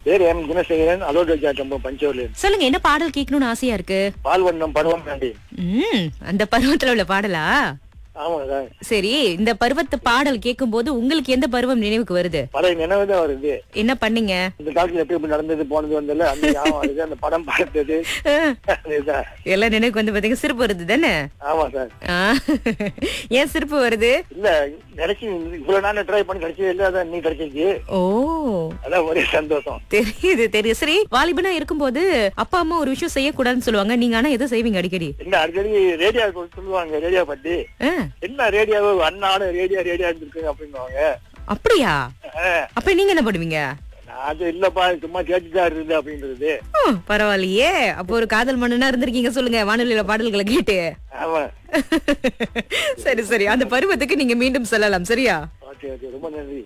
பேர் எம் குணசேகரன் அலோகஜா டம்பம் பஞ்சோலி சொல்லுங்க என்ன பாடல் கேட்கணும்னு ஆசையா இருக்கு பால் வண்ணம் பருவம் தாண்டி ம் அந்த பருவத்துல உள்ள பாடலா ஆமா சார் சரி இந்த பருவத்து பாடல் கேட்கும்போது உங்களுக்கு எந்த பருவம் நினைவுக்கு வருது பழைய நினைவு தான் வருது என்ன பண்ணீங்க இந்த காலத்துல எப்படி எப்படி நடந்தது போனது வந்தல அந்த ஞாபகம் வருது அந்த படம் பார்த்தது அதுதான் எல்லாம் நினைவுக்கு வந்து பாத்தீங்க சிரிப்பு வருது தானே ஆமா சார் ஆ. ஏன் சிரிப்பு வருது இல்ல கிடைச்சி இவ்வளவு நாள் ட்ரை பண்ணி கிடைச்சது இல்ல அதான் நீ கிடைச்சிருக்கு ஓ அதான் ஒரே சந்தோஷம் தெரியுது தெரியுது சரி வாலிபனா இருக்கும்போது அப்பா அம்மா ஒரு விஷயம் செய்யக்கூடாதுன்னு சொல்லுவாங்க நீங்க ஆனா எதை செய்வீங்க அடிக்கடி என்ன அடிக்கடி ரேடியோ சொல்லுவாங்க ரேடியோ பத்தி ஆ, என்ன ரேடியோ அண்ணாடு ரேடியோ ரேடியோ இருந்திருக்குங்க அப்படின்னுவாங்க அப்படியா ஆ, அப்ப நீங்க என்ன பண்ணுவீங்க நான் அது இல்லப்பா சும்மா கேட்டுதான் இருக்குது அப்படின்றது ஓ, பரவாயில்லையே அப்போ ஒரு காதல் மன்னனா இருந்திருக்கீங்க சொல்லுங்க வானொலியில பாடல்களை கேட்டு ஆமா சரி சரி அந்த பருவத்துக்கு நீங்க மீண்டும் செல்லலாம் சரியா ஓகே ஓகே ரொம்ப நன்றி